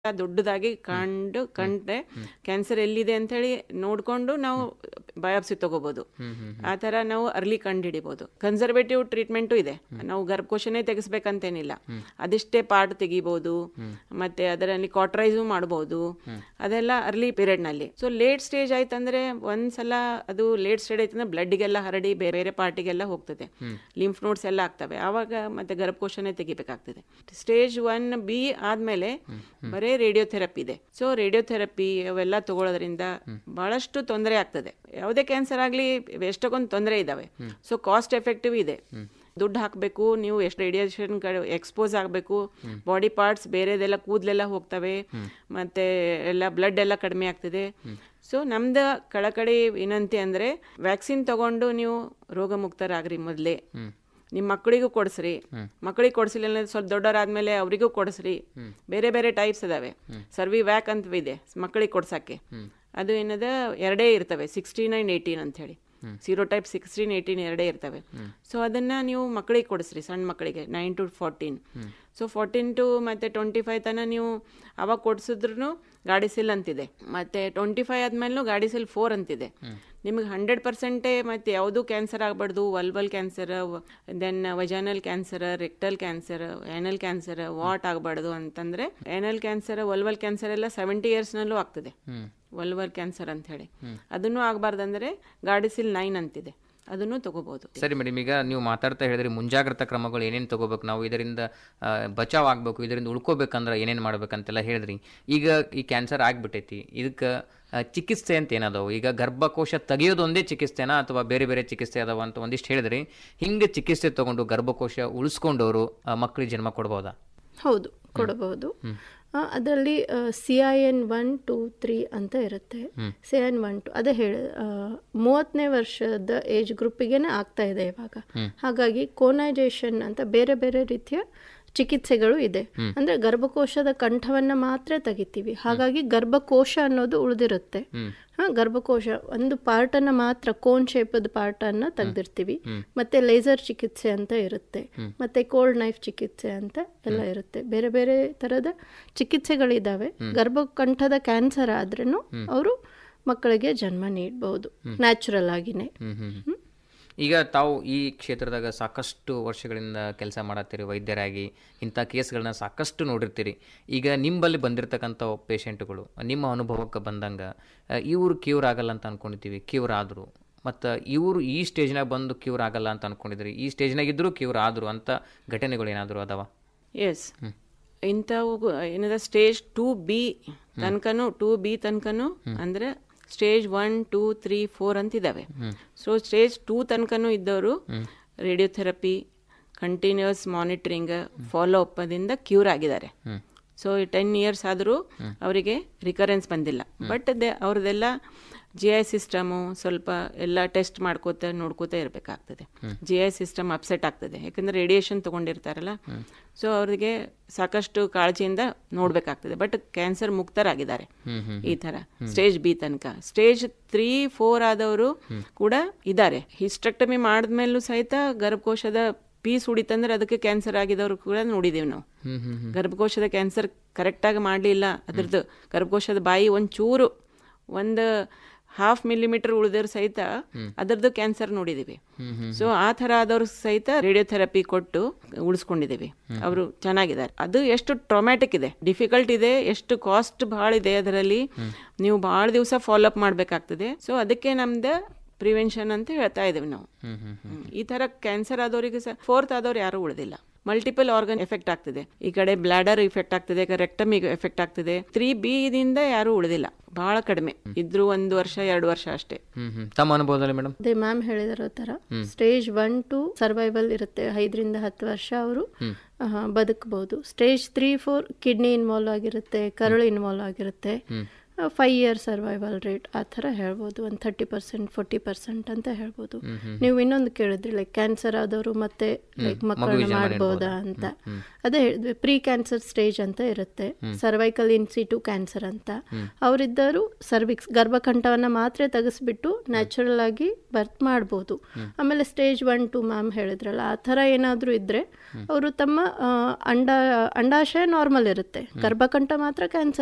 ದೊಡ್ಡದಾಗಿ ಕಂಡು ಕಂಡ್ರೆ ಕ್ಯಾನ್ಸರ್ ಎಲ್ಲಿದೆ ಅಂತ ಹೇಳಿ ನೋಡ್ಕೊಂಡು ನಾವು ಬಯಾಪ್ಸಿ ತಗೋಬಹುದು ಆ ತರ ನಾವು ಅರ್ಲಿ ಕಂಡು ಹಿಡಿಬಹುದು ಕನ್ಸರ್ವೇಟಿವ್ ಟ್ರೀಟ್ಮೆಂಟು ಇದೆ ನಾವು ಗರ್ಭಕೋಶನೇ ತೆಗಿಸ್ಬೇಕಂತೇನಿಲ್ಲ ಅದಿಷ್ಟೇ ಪಾರ್ಟ್ ತೆಗಿಬಹುದು ಮತ್ತೆ ಅದರಲ್ಲಿ ಕಾಟ್ರೈಸು ಮಾಡಬಹುದು ಅದೆಲ್ಲ ಅರ್ಲಿ ಪೀರಿಯಡ್ ನಲ್ಲಿ ಸೊ ಲೇಟ್ ಸ್ಟೇಜ್ ಆಯ್ತಂದ್ರೆ ಒಂದ್ಸಲ ಅದು ಲೇಟ್ ಸ್ಟೇಜ್ ಆಯ್ತಂದ್ರೆ ಬ್ಲಡ್ಗೆಲ್ಲ ಹರಡಿ ಬೇರೆ ಬೇರೆ ಪಾರ್ಟಿಗೆಲ್ಲ ಹೋಗ್ತದೆ ಲಿಂಫ್ ನೋಟ್ಸ್ ಎಲ್ಲ ಆಗ್ತವೆ ಆವಾಗ ಮತ್ತೆ ಗರ್ಭಕೋಶನೇ ತೆಗಿಬೇಕಾಗ್ತದೆ ಸ್ಟೇಜ್ ಒನ್ ಬಿ ಆದ್ಮೇಲೆ ಬರೇ ರೇಡಿಯೋಥೆರಪಿ ಇದೆ ಸೊ ರೇಡಿಯೋಥೆರಪಿ ಅವೆಲ್ಲ ತಗೊಳ್ಳೋದ್ರಿಂದ ಬಹಳಷ್ಟು ತೊಂದರೆ ಆಗ್ತದೆ ಯಾವುದೇ ಕ್ಯಾನ್ಸರ್ ಆಗಲಿ ಎಷ್ಟಕ್ಕೊಂದು ತೊಂದರೆ ಇದಾವೆ ಸೊ ಕಾಸ್ಟ್ ಎಫೆಕ್ಟಿವ್ ಇದೆ ದುಡ್ಡು ಹಾಕಬೇಕು ನೀವು ಎಷ್ಟು ರೇಡಿಯೇಷನ್ ಎಕ್ಸ್ಪೋಸ್ ಆಗಬೇಕು ಬಾಡಿ ಪಾರ್ಟ್ಸ್ ಬೇರೆದೆಲ್ಲ ಕೂದಲೆಲ್ಲ ಹೋಗ್ತವೆ ಮತ್ತೆ ಎಲ್ಲ ಬ್ಲಡ್ ಎಲ್ಲ ಕಡಿಮೆ ಆಗ್ತದೆ ಸೊ ನಮ್ದು ಕಳಕಳಿ ವಿನಂತಿ ಅಂದ್ರೆ ವ್ಯಾಕ್ಸಿನ್ ತಗೊಂಡು ನೀವು ರೋಗ ಮುಕ್ತರಾಗ್ರಿ ಮೊದಲೇ ನಿಮ್ಮ ಮಕ್ಕಳಿಗೂ ಕೊಡಿಸ್ರಿ ಮಕ್ಕಳಿಗೆ ಕೊಡಿಸಿಲ್ಲ ಅಂದ್ರೆ ಸ್ವಲ್ಪ ದೊಡ್ಡವರಾದ್ಮೇಲೆ ಅವರಿಗೂ ಕೊಡಿಸ್ರಿ ಬೇರೆ ಬೇರೆ ಟೈಪ್ಸ್ ಅದಾವೆ ಸರ್ವಿ ವ್ಯಾಕ್ ಅಂತ ಇದೆ ಮಕ್ಕಳಿಗೆ ಕೊಡ್ಸಕ್ಕೆ ಅದು ಏನದ ಎರಡೇ ಇರ್ತವೆ ಸಿಕ್ಸ್ಟೀನ್ ಅಂಡ್ ಏಯ್ಟೀನ್ ಅಂತ ಹೇಳಿ ಸೀರೋ ಟೈಪ್ ಸಿಕ್ಸ್ಟೀನ್ ಏಯ್ಟೀನ್ ಎರಡೇ ಇರ್ತವೆ ಸೊ ಅದನ್ನ ನೀವು ಮಕ್ಕಳಿಗೆ ಕೊಡಿಸ್ರಿ ಸಣ್ಣ ಮಕ್ಕಳಿಗೆ nine to fourteen so fourteen to ಮತ್ತೆ ಟ್ವೆಂಟಿ ಫೈವ್ ತನಕ ನೀವು ಅವಾಗ ಕೊಡ್ಸಿದ್ರು ಗಾಡಿಸಿಲ್ ಅಂತಿದೆ ಮತ್ತೆ ಟ್ವೆಂಟಿ ಫೈವ್ ಆದ್ಮೇಲೂ ಗಾಡಿಸಿಲ್ ಫೋರ್ ಅಂತಿದೆ ನಿಮಗೆ ಹಂಡ್ರೆಡ್ ಪರ್ಸೆಂಟೇ ಮತ್ತೆ ಯಾವುದು ಕ್ಯಾನ್ಸರ್ ಆಗಬಾರ್ದು vulval cancer then vaginal cancer rectal cancer anal cancer what ಆಗಬಾರ್ದು ಅಂತಂದ್ರೆ ಏನಲ್ ಕ್ಯಾನ್ಸರ್ ವಲ್ವಲ್ ಕ್ಯಾನ್ಸರ್ ಎಲ್ಲ ಸೆವೆಂಟಿ ಇಯರ್ಸ್ನಲ್ಲೂ ಆಗ್ತದೆ ವಲ್ವಲ್ ಕ್ಯಾನ್ಸರ್ ಅಂತ ಹೇಳಿ ಅದನ್ನು ಆಗಬಾರ್ದಂದ್ರೆ ಗಾಡಿಸಿಲ್ ನೈನ್ ಅಂತಿದೆ ಅದನ್ನು ತಗೋಬಹುದು ಸರಿ ಮೇಡಮ್ ಈಗ ನೀವು ಮಾತಾಡ್ತಾ ಹೇಳಿದ್ರಿ ಮುಂಜಾಗ್ರತಾ ಕ್ರಮಗಳು ಏನೇನು ತಗೋಬೇಕು ನಾವು ಇದರಿಂದ ಆ, ಬಚಾವ್ ಆಗಬೇಕು ಇದರಿಂದ ಉಳ್ಕೋಬೇಕಂದ್ರೆ ಏನೇನು ಮಾಡ್ಬೇಕಂತೆಲ್ಲ ಹೇಳಿದ್ರಿ ಈಗ ಈ ಕ್ಯಾನ್ಸರ್ ಆಗ್ಬಿಟ್ಟೈತಿ ಇದಕ್ಕೆ ಆ, ಚಿಕಿತ್ಸೆ ಅಂತ ಏನದಾವು ಈಗ ಗರ್ಭಕೋಶ ತೆಗೆಯೋದೊಂದೇ ಚಿಕಿತ್ಸೆನಾ ಅಥವಾ ಬೇರೆ ಬೇರೆ ಚಿಕಿತ್ಸೆ ಅದಾವ ಅಂತ ಒಂದಿಷ್ಟು ಹೇಳಿದ್ರಿ ಹಿಂಗೆ ಚಿಕಿತ್ಸೆ ತಗೊಂಡು ಗರ್ಭಕೋಶ ಉಳಿಸ್ಕೊಂಡವರು ಮಕ್ಕಳಿಗೆ ಜನ್ಮ ಕೊಡ್ಬೋದಾ ಹೌದು ಕೊಡಬಹುದು ಅದರಲ್ಲಿ C I N one two three ಅಂತ ಇರುತ್ತೆ C I N one two ಅದೇ ಹೇಳ ಆ, ಮೂವತ್ತನೇ ವರ್ಷದ ಏಜ್ ಗ್ರೂಪಿಗೆನೆ ಆಗ್ತಾ ಇದೆ ಇವಾಗ ಹಾಗಾಗಿ ಕೋನೈಜೇಷನ್ ಅಂತ ಬೇರೆ ಬೇರೆ ರೀತಿಯ ಚಿಕಿತ್ಸೆಗಳು ಇದೆ ಅಂದ್ರೆ ಗರ್ಭಕೋಶದ ಕಂಠವನ್ನ ಮಾತ್ರ ತೆಗಿತೀವಿ ಹಾಗಾಗಿ ಗರ್ಭಕೋಶ ಅನ್ನೋದು ಉಳಿದಿರುತ್ತೆ ಹಾ ಗರ್ಭಕೋಶ ಒಂದು ಪಾರ್ಟ್ ಅನ್ನ ಮಾತ್ರ ಕೋನ್ ಶೇಪದ ಪಾರ್ಟ್ ಅನ್ನ ತೆಗ್ದಿರ್ತೀವಿ ಮತ್ತೆ ಲೇಸರ್ ಚಿಕಿತ್ಸೆ ಅಂತ ಇರುತ್ತೆ ಮತ್ತೆ ಕೋಲ್ಡ್ ನೈಫ್ ಚಿಕಿತ್ಸೆ ಅಂತ ಎಲ್ಲ ಇರುತ್ತೆ ಬೇರೆ ಬೇರೆ ತರದ ಚಿಕಿತ್ಸೆಗಳಿದಾವೆ ಗರ್ಭಕಂಠದ ಕ್ಯಾನ್ಸರ್ ಆದ್ರೂ ಅವರು ಮಕ್ಕಳಿಗೆ ಜನ್ಮ ನೀಡಬಹುದು ನ್ಯಾಚುರಲ್ ಆಗಿನೇ ಹ್ಮ್ ಹ್ಮ್ ಹ್ಮ್. ಈಗ ತಾವು ಈ ಕ್ಷೇತ್ರದಾಗ ಸಾಕಷ್ಟು ವರ್ಷಗಳಿಂದ ಕೆಲಸ ಮಾಡತ್ತೀರಿ ವೈದ್ಯರಾಗಿ ಇಂಥ ಕೇಸ್ಗಳನ್ನ ಸಾಕಷ್ಟು ನೋಡಿರ್ತೀರಿ ಈಗ ನಿಂಬಲ್ಲಿ ಬಂದಿರತಕ್ಕಂಥ ಪೇಷಂಟ್ಗಳು ನಿಮ್ಮ ಅನುಭವಕ್ಕೆ ಬಂದಂಗೆ ಇವರು ಕ್ಯೂರ್ ಆಗಲ್ಲ ಅಂತ ಅನ್ಕೊಂಡಿದ್ದೀವಿ ಕ್ಯೂರ್ ಆದರು ಮತ್ತು ಇವರು ಈ ಸ್ಟೇಜ್ನಾಗ ಬಂದು ಕ್ಯೂರ್ ಆಗಲ್ಲ ಅಂತ ಅನ್ಕೊಂಡಿದ್ರಿ ಈ ಸ್ಟೇಜ್ನಾಗ ಇದ್ದರೂ ಕ್ಯೂರ್ ಆದರು ಅಂತ ಘಟನೆಗಳು ಏನಾದರೂ ಅದಾವ ಎಸ್ ಇಂಥವು ಏನದ ಸ್ಟೇಜ್ ಟೂ ಬಿ ತನಕನು ಟೂ ಬಿ ತನಕನು ಅಂದ್ರೆ stage one two three four ಅಂತಿದ್ದಾವೆ ಸೊ ಸ್ಟೇಜ್ ಟೂ ತನಕನು ಇದ್ದವರು ರೇಡಿಯೋಥೆರಪಿ ಕಂಟಿನ್ಯೂಸ್ ಮಾನಿಟರಿಂಗ್ ಫಾಲೋ ಅಪ್ದಿಂದ ಕ್ಯೂರ್ ಆಗಿದ್ದಾರೆ ಸೊ ಟೆನ್ ಇಯರ್ಸ್ ಆದರೂ ಅವರಿಗೆ ರಿಕರೆನ್ಸ್ ಬಂದಿಲ್ಲ ಬಟ್ ಅವ್ರದ್ದೆಲ್ಲ ಜಿ ಐ ಸಿಸ್ಟಮು ಸ್ವಲ್ಪ ಎಲ್ಲ ಟೆಸ್ಟ್ ಮಾಡ್ಕೋತ ನೋಡ್ಕೋತಾ ಇರಬೇಕಾಗ್ತದೆ ಜಿ ಐ ಸಿಸ್ಟಮ್ ಅಪ್ಸೆಟ್ ಆಗ್ತದೆ ಯಾಕಂದ್ರೆ ರೇಡಿಯೇಷನ್ ತಗೊಂಡಿರ್ತಾರಲ್ಲ ಸೊ ಅವ್ರಿಗೆ ಸಾಕಷ್ಟು ಕಾಳಜಿಯಿಂದ ನೋಡ್ಬೇಕಾಗ್ತದೆ ಬಟ್ ಕ್ಯಾನ್ಸರ್ ಮುಕ್ತರಾಗಿದ್ದಾರೆ ಈ ತರ ಸ್ಟೇಜ್ ಬಿ ತನಕ ಸ್ಟೇಜ್ ತ್ರೀ ಫೋರ್ ಆದವರು ಕೂಡ ಇದ್ದಾರೆ ಹಿಸ್ಟ್ರೆಕ್ಟಮಿ ಮಾಡಿದ್ಮೇಲೂ ಸಹಿತ ಗರ್ಭಕೋಶದ ಪೀಸ್ ಉಡಿತಂದ್ರೆ ಅದಕ್ಕೆ ಕ್ಯಾನ್ಸರ್ ಆಗಿದವರು ಕೂಡ ನೋಡಿದೀವಿ ನಾವು ಗರ್ಭಕೋಶದ ಕ್ಯಾನ್ಸರ್ ಕರೆಕ್ಟಾಗಿ ಮಾಡಲಿಲ್ಲ ಅದ್ರದ್ದು ಗರ್ಭಕೋಶದ ಬಾಯಿ ಒಂಚೂರು ಒಂದು ಹಾಫ್ ಮಿಲಿಮೀಟರ್ ಉಳಿದವ್ರು ಸಹಿತ ಅದರದ್ದು ಕ್ಯಾನ್ಸರ್ ನೋಡಿದೀವಿ ಸೊ ಆ ಥರ ಆದವ್ರು ಸಹಿತ ರೇಡಿಯೋಥೆರಪಿ ಕೊಟ್ಟು ಉಳಿಸ್ಕೊಂಡಿದ್ದೀವಿ ಅವರು ಚೆನ್ನಾಗಿದ್ದಾರೆ ಅದು ಎಷ್ಟು ಟ್ರೊಮ್ಯಾಟಿಕ್ ಇದೆ ಡಿಫಿಕಲ್ಟ್ ಇದೆ ಎಷ್ಟು ಕಾಸ್ಟ್ ಭಾಳ ಇದೆ ಅದರಲ್ಲಿ ನೀವು ಭಾಳ ದಿವಸ ಫಾಲೋ ಅಪ್ ಮಾಡಬೇಕಾಗ್ತದೆ ಸೊ ಅದಕ್ಕೆ ನಮ್ದು ಪ್ರಿವೆನ್ಷನ್ ಅಂತ ಹೇಳ್ತಾ ಇದ್ದೀವಿ ನಾವು ಹ್ಮ್. ಈ ತರ ಕ್ಯಾನ್ಸರ್ ಆದವರಿಗೆ ಸಹ ಫೋರ್ತ್ ಆದವ್ರು ಯಾರು ಉಳಿದಿಲ್ಲ ಮಲ್ಟಿಪಲ್ ಆರ್ಗನ್ ಎಫೆಕ್ಟ್ ಆಗ್ತದೆ ಈ ಕಡೆ ಬ್ಲಾಡರ್ ಇಫೆಕ್ಟ್ ಆಗ್ತದೆ ರೆಕ್ಟಮ್ ಎಫೆಕ್ಟ್ ಆಗ್ತದೆ ತ್ರೀ ಬಿ ದಿಂದ ಯಾರು ಉಳಿದಿಲ್ಲ ಬಹಳ ಕಡಿಮೆ ಇದ್ರು ಒಂದು ವರ್ಷ ಎರಡು ವರ್ಷ ಅಷ್ಟೇ ಹ್ಞೂ ಹ್ಞೂ ತಮ್ಮ ಅನುಭವದಲ್ಲಿ ಮೇಡಮ್ ಅದೇ ಮ್ಯಾಮ್ ಹೇಳಿದಿರೋ ತರ ಸ್ಟೇಜ್ ಒನ್ ಟು ಸರ್ವೈವಲ್ ಇರುತ್ತೆ ಐದರಿಂದ ಹತ್ತು ವರ್ಷ ಅವರು ಬದುಕಬಹುದು stage three four kidney involve ಆಗಿರುತ್ತೆ ಕರುಳು ಇನ್ವಾಲ್ವ್ ಆಗಿರುತ್ತೆ ಫೈವ್ ಇಯರ್ ಸರ್ವೈವಲ್ ರೇಟ್ ಆ ಥರ ಹೇಳ್ಬೋದು ಒಂದು ಥರ್ಟಿ ಪರ್ಸೆಂಟ್ ಫೋರ್ಟಿ ಪರ್ಸೆಂಟ್ ಅಂತ ಹೇಳ್ಬೋದು ನೀವು ಇನ್ನೊಂದು ಕೇಳಿದ್ರಿ ಲೈಕ್ ಕ್ಯಾನ್ಸರ್ ಆದವರು ಮತ್ತೆ ಲೈಕ್ ಮಕ್ಕಳನ್ನ ಮಾಡ್ಬೋದಾ ಅಂತ ಅದೇ ಹೇಳಿದ್ವಿ ಪ್ರೀ ಕ್ಯಾನ್ಸರ್ ಸ್ಟೇಜ್ ಅಂತ ಇರುತ್ತೆ ಸರ್ವೈಕಲ್ ಇನ್ಸಿಟು ಕ್ಯಾನ್ಸರ್ ಅಂತ ಅವರಿದ್ದರು ಸರ್ವಿಕ್ಸ್ ಗರ್ಭಕಂಠವನ್ನ ಮಾತ್ರ ತೆಗೆಸ್ಬಿಟ್ಟು ನ್ಯಾಚುರಲ್ ಆಗಿ ಬರ್ತ್ ಮಾಡ್ಬೋದು ಆಮೇಲೆ ಸ್ಟೇಜ್ ಒನ್ ಟು ಮ್ಯಾಮ್ ಹೇಳಿದ್ರಲ್ಲ ಆ ಥರ ಏನಾದರೂ ಇದ್ರೆ ಅವರು ತಮ್ಮ ಆ, ಅಂಡ ಅಂಡಾಶಯ ನಾರ್ಮಲ್ ಇರುತ್ತೆ ಗರ್ಭಕಂಠ ಮಾತ್ರ ಕ್ಯಾನ್ಸರ್